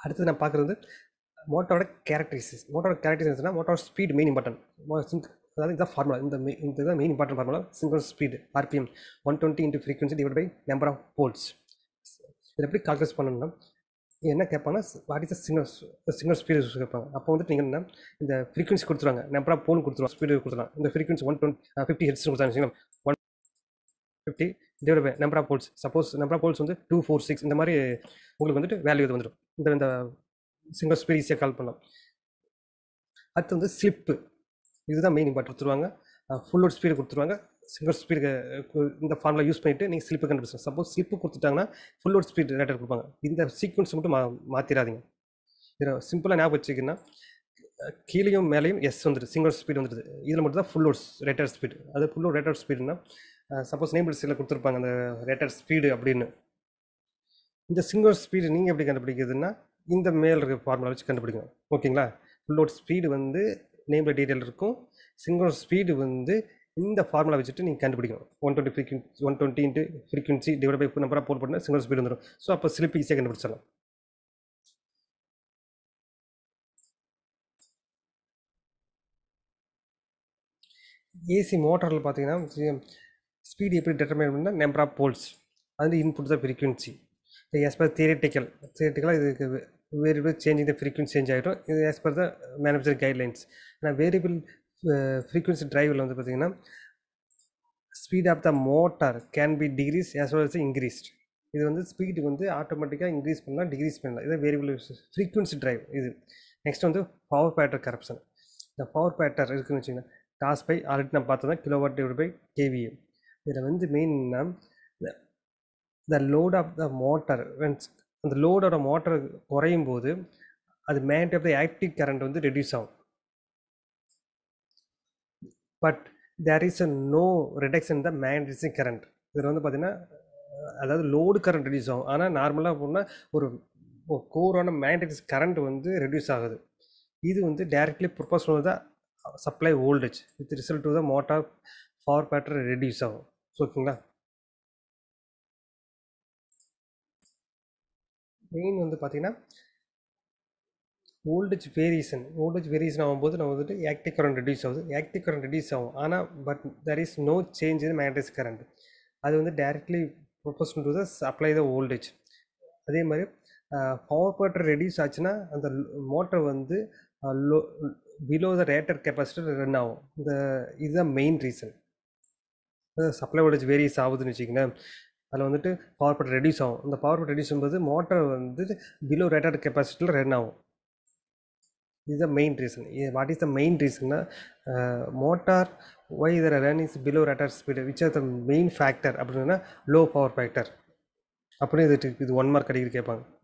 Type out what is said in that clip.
அடுத்து நான் பார்க்குறது வந்து மோட்டரோட கேரக்டரிஸ்டிக்ஸ் மோட்டரோட கேரக்டரிஸ்டிக்ஸ்னால் மோட்டரோட ஸ்பீட் மெயின் இம்பார்ட்டன்ட் சிங்க் அதாவது இதுதான் ஃபார்முலா இந்த மெ இந்த இதுதான் main important formula single speed RPM one twenty into frequency divide by number of poles இதை எப்படி கால்குலேட் பண்ணணும்னா என்ன கேட்பாங்கன்னா what is single single speed கேட்பாங்க அப்போ வந்துட்டு நீங்கள் என்ன இந்த ஃப்ரீக்வன்சி கொடுத்துருவாங்க நம்பர் ஆஃப் போல் கொடுத்துருவாங்க ஸ்பீடு கொடுத்துருவாங்க இந்த frequency one twenty fifty hertz கொடுத்தாங்க one fifty divide by number of poles suppose number of poles வந்து டூ ஃபோர் சிக்ஸ் இந்த மாதிரி உங்களுக்கு வந்துட்டு வேல்யூ இது வந்துடும் இந்த இந்த சிங்கிள் ஸ்பீட் ஈஸியாக கால் பண்ணலாம் அடுத்து வந்து ஸ்லிப்பு இதுதான் மெயின் இம்பார்ட் கொடுத்துருவாங்க ஃபுல் லோட் ஸ்பீடு கொடுத்துருவாங்க சிங்கிள் ஸ்பீடு இந்த ஃபார்முலா யூஸ் பண்ணிவிட்டு நீங்கள் ஸ்லிப்பு கண்டுபிடிச்சோம் சப்போஸ் ஸ்லிப்பு கொடுத்துட்டாங்கன்னா ஃபுல் லோட் ஸ்பீட் ரேட்டர் கொடுப்பாங்க இந்த சீக்வன்ஸ் மட்டும் மா மாற்றிடாதீங்க இதில் சிம்பிளாக ஞாபகம் வச்சுக்கிங்கன்னா கீழேயும் மேலேயும் எஸ் வந்துடுது சிங்கிள் ஸ்பீடு வந்துடுது இதில் மட்டும் தான் ஃபுல் லோட் ரேட்டர் ஸ்பீடு அது ஃபுல் லோட் ரேட்டர் ஸ்பீடுனா சப்போஸ் நேம் பில்ஸில் கொடுத்துருப்பாங்க அந்த ரேட்டர் ஸ்பீடு அப்படின்னு இந்த சிங்கிள் ஸ்பீடு நீங்கள் எப்படி கண்டுபிடிக்கிறதுன்னா இந்த மேல் இருக்க ஃபார்முலா வச்சு கண்டுபிடிக்கணும் ஓகேங்களா ஃபுல் லோட் ஸ்பீடு வந்து நேமில் டீட்டெயில் இருக்கும் சிங்கிள் ஸ்பீடு வந்து இந்த ஃபார்முலா வச்சுட்டு நீங்கள் கண்டுபிடிக்கணும் one twenty frequency one twenty into frequency divide by நம்பராக போட் பண்ணால் சிங்கிள் ஸ்பீடு வந்துடும் ஸோ அப்போ ஸ்லிப் ஈஸியாக கண்டுபிடிச்சிடலாம் ஏசி மோட்டரில் பார்த்தீங்கன்னா ஸ்பீடு எப்படி டிட்டர்மைன் பண்ணால் நம்பர் ஆஃப் போல்ஸ் அது இன்புட் தான் ஃப்ரீக்வன்சி ஆஸ் பர் தியரிட்டிக்கல் தியரிட்டிக்கலாக இதுக்கு variable changing the frequency change ஆகிடும் இது as per the manufacture guidelines ஆனால் வேரியபிள் ஃப்ரீக்வன்சி டிரைவில் வந்து பார்த்திங்கன்னா speed of the motor can be decrease as well as increased இது வந்து ஸ்பீடு வந்து ஆட்டோமேட்டிக்காக இன்க்ரீஸ் பண்ணலாம் டிகிரீஸ் பண்ணலாம் இது வேரியபிள் ஃப்ரீக்வன்சி டிரைவ் இது நெக்ஸ்ட் வந்து பவர் பேட்டர் கரப்ஷன் இந்த பவர் பேட்டர் இருக்குன்னு வச்சிங்கன்னா டாஸ் பை ஆல்ரெடி நான் பார்த்தோம்னா கிலோவாட் டிவைட் பை கேவிஏ இதில் வந்து மெயின்னா the load of the motor அந்த லோடோட மோட்டர் குறையும் போது அது மேண்ட் ஆஃப் த ஆக்டிவ் கரண்ட் வந்து ரெடியூஸ் ஆகும் but there is a no reduction the magnetic current இதில் வந்து பார்த்தீங்கன்னா அதாவது லோடு கரண்ட் ரெடியூஸ் ஆகும் ஆனால் நார்மலாக போனால் ஒரு கோரான மேக்னட்டிக் கரண்ட் வந்து ரெடியூஸ் ஆகுது இது வந்து டைரக்ட்லி ப்ரொபோஷனல் தான் supply voltage with result to the motor power factor reduce ஆகும் ஓகேங்களா மெயின் வந்து பார்த்தீங்கன்னா வோல்டேஜ் வேரியேஷன் வோல்டேஜ் வேரியேஷன் ஆகும்போது நம்ம வந்துட்டு ஆக்டிவ் கரண்ட் ரெடியூஸ் ஆகுது ஆக்டிவ் கரண்ட் ரெடியூஸ் ஆகும் ஆனால் but there is no change in magnetic current அது வந்து directly proportion to the supply the voltage அதே மாதிரி பவர் பேட்டர் ரெடியூஸ் ஆச்சுன்னா அந்த மோட்டர் வந்து low below the rated capacity run ஆகும் இந்த இதுதான் main reason supply voltage varies ஆகுதுன்னு வச்சிங்களேன் அதில் வந்துட்டு பவர் பேட்டர் ரெடியூஸ் ஆகும் இந்த பவர் பேட்டர் ரெடியூஸ் ஆகும்போது மோட்டர் வந்து பிலோ ரேட்டர் கெப்பாசிட்டியில் ரன் ஆகும் இதுதான் main reason what is the main ரீசன்னா motor why either run is below rated speed which are the main factor அப்படின்னா லோ பவர் ஃபேக்டர் அப்படின்னு இது இது ஒன் மார்க் அடிக்கடி கேட்பாங்க